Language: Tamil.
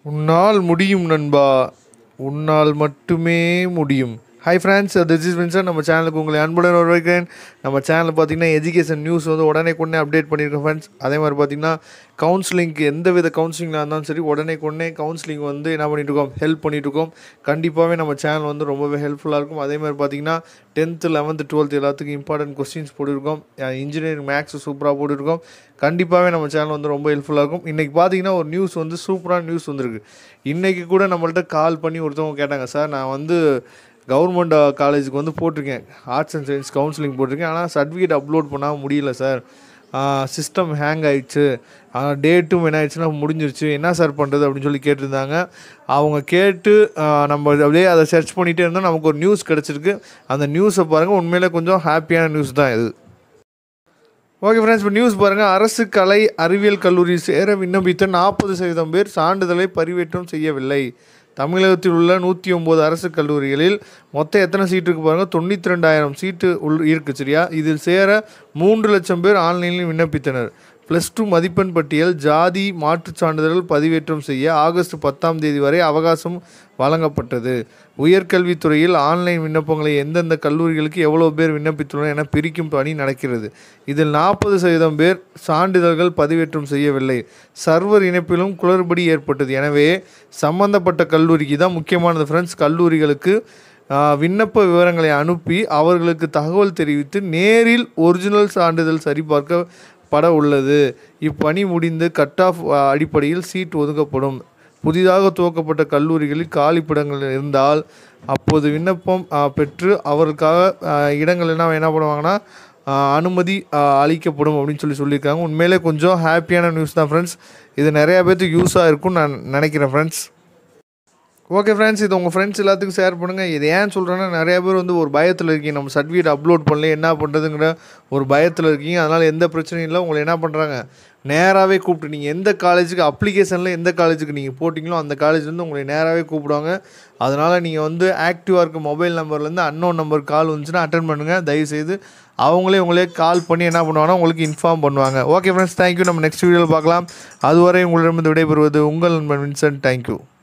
உன்னால் முடியும் நண்பா உன்னால் மட்டுமே முடியும் hi friends this is Winsor நம்ம சேனலுக்கு உங்களை அன்புடன் வரவேற்கிறேன் நம்ம சேனலில் பார்த்தீங்கன்னா எஜுகேஷன் நியூஸ் வந்து உடனே கொண்டே அப்டேட் பண்ணியிருக்கோம் ஃப்ரெண்ட்ஸ் அதே மாதிரி பார்த்தீங்கன்னா கவுன்சிலிங்க்கு எந்த வித கவுன்சிலிங்காக இருந்தாலும் சரி உடனே கொண்டே கவுன்சிலிங் வந்து என்ன பண்ணிட்டு இருக்கோம் ஹெல்ப் பண்ணிட்டு இருக்கோம் கண்டிப்பாகவே நம்ம சேனல் வந்து ரொம்பவே ஹெல்ப்ஃபுல்லாக இருக்கும் அதே மாதிரி பார்த்தீங்கன்னா டென்த்து லெவன்த்து டுவெல்த் எல்லாத்துக்கும் இம்பார்ட்டன்ட் கொஸ்டின்ஸ் போட்டிருக்கோம் இன்ஜினியரிங் மேக்ஸ் சூப்பராக போட்டிருக்கோம் கண்டிப்பாகவே நம்ம சேனல் வந்து ரொம்ப ஹெல்ப்ஃபுல்லாக இருக்கும் இன்றைக்கி பார்த்தீங்கன்னா ஒரு நியூஸ் வந்து சூப்பரான நியூஸ் வந்திருக்கு இன்றைக்கி கூட நம்மள்ட்ட கால் பண்ணி ஒருத்தவங்க கேட்டாங்க சார் நான் வந்து கவர்மெண்ட் காலேஜுக்கு வந்து போட்டிருக்கேன் ஆர்ட்ஸ் அண்ட் சயின்ஸ் கவுன்சிலிங் போட்டிருக்கேன் ஆனால் சர்டிஃபிகேட் அப்லோட் பண்ணால் முடியல சார் சிஸ்டம் ஹேங் ஆயிடுச்சு ஆனால் டேட்டும் என்ன ஆயிடுச்சுன்னா முடிஞ்சிருச்சு என்ன சார் பண்ணுறது அப்படின்னு சொல்லி கேட்டிருந்தாங்க அவங்க கேட்டு ஆஹ் நம்ம அப்படியே அதை சர்ச் பண்ணிகிட்டே இருந்தால் நமக்கு ஒரு நியூஸ் கிடச்சிருக்கு அந்த நியூஸை பாருங்கள் உண்மையிலே கொஞ்சம் ஹாப்பியான நியூஸ் தான் இது ஓகே ஃப்ரெண்ட்ஸ் இப்போ நியூஸ் பாருங்கள் அரசு கலை அறிவியல் கல்லூரி சேர விண்ணப்பித்த நாற்பது சதவீதம் பேர் சான்றிதழை பதிவேற்றம் செய்யவில்லை தமிழகத்தில் உள்ள நூற்றி ஒம்பது அரசு கல்லூரிகளில் மொத்தம் எத்தனை சீட்டு இருக்கு பாருங்கள் தொண்ணூற்றி ரெண்டாயிரம் சீட்டு உள் இருக்குது சரியா இதில் சேர மூன்று லட்சம் பேர் ஆன்லைனில் விண்ணப்பித்தனர் ப்ளஸ் டூ மதிப்பெண் பட்டியல் ஜாதி மாற்றுச் சான்றிதழ்கள் பதிவேற்றம் செய்ய ஆகஸ்ட் பத்தாம் தேதி வரை அவகாசம் வழங்கப்பட்டது உயர்கல்வித்துறையில் ஆன்லைன் விண்ணப்பங்களை எந்தெந்த கல்லூரிகளுக்கு எவ்வளோ பேர் விண்ணப்பித்துள்ளனர் என பிரிக்கும் பணி நடக்கிறது இதில் நாற்பது சதவீதம் பேர் சான்றிதழ்கள் பதிவேற்றம் செய்யவில்லை சர்வர் இணைப்பிலும் குளறுபடி ஏற்பட்டது எனவே சம்பந்தப்பட்ட கல்லூரிக்கு தான் முக்கியமானது ஃப்ரெண்ட்ஸ் கல்லூரிகளுக்கு ஆஹ், விண்ணப்ப விவரங்களை அனுப்பி அவர்களுக்கு தகவல் தெரிவித்து நேரில் ஒரிஜினல் சான்றிதழ் சரிபார்க்கப்பட உள்ளது இப்பணி முடிந்து கட் ஆஃப் அடிப்படையில் சீட் ஒதுக்கப்படும் புதிதாக துவக்கப்பட்ட கல்லூரிகளில் காலிப்பிடங்கள் இருந்தால் அப்போது விண்ணப்பம் ஆ, பெற்று அவருக்காக ஆ, இடங்கள் என்ன என்ன பண்ணுவாங்கன்னா ஆ, அனுமதி ஆ, அளிக்கப்படும் அப்படின்னு சொல்லி சொல்லியிருக்காங்க உண்மையிலே கொஞ்சம் ஹாப்பியான நியூஸ் தான் ஃப்ரெண்ட்ஸ் இது நிறையா பேர்த்துக்கு யூஸாக இருக்கும்னு நான் நினைக்கிறேன் ஃப்ரெண்ட்ஸ் ஓகே ஃப்ரெண்ட்ஸ் இது உங்கள் ஃப்ரெண்ட்ஸ் எல்லாத்துக்கும் ஷேர் பண்ணுங்கள் இது ஏன் சொல்கிறேன்னா நிறைய பேர் வந்து ஒரு பயத்தில் இருக்கீங்க நம்ம சர்டிஃபிகேட் அப்லோட் பண்ணல என்ன பண்ணுறதுங்கிற ஒரு பயத்தில் இருக்கீங்க அதனால் எந்த பிரச்சனையும் இல்லை உங்களை என்ன பண்ணுறாங்க நேராகவே கூப்பிட்டு நீங்கள் எந்த காலேஜுக்கு அப்ளிகேஷனில் எந்த காலேஜுக்கு நீங்கள் போட்டிங்களோ அந்த காலேஜ்லேருந்து உங்களை நேராகவே கூப்பிடுவாங்க அதனால் நீங்கள் வந்து ஆக்டிவாக இருக்க மொபைல் நம்பர்லேருந்து அன்னோன் நம்பர் கால் வந்துச்சுன்னா அட்டன் பண்ணுங்கள் தயவுசெய்து அவங்களே உங்களே கால் பண்ணி என்ன பண்ணுவாங்கன்னா உங்களுக்கு இன்ஃபார்ம் பண்ணுவாங்க ஓகே ஃப்ரெண்ட்ஸ் தேங்க்யூ நம்ம நெக்ஸ்ட் வீடியோவில் பார்க்கலாம் அதுவரை உங்களிடமிருந்து விடைபெறுவது உங்கள் நண்பன் வின்சென்ட் தேங்க்யூ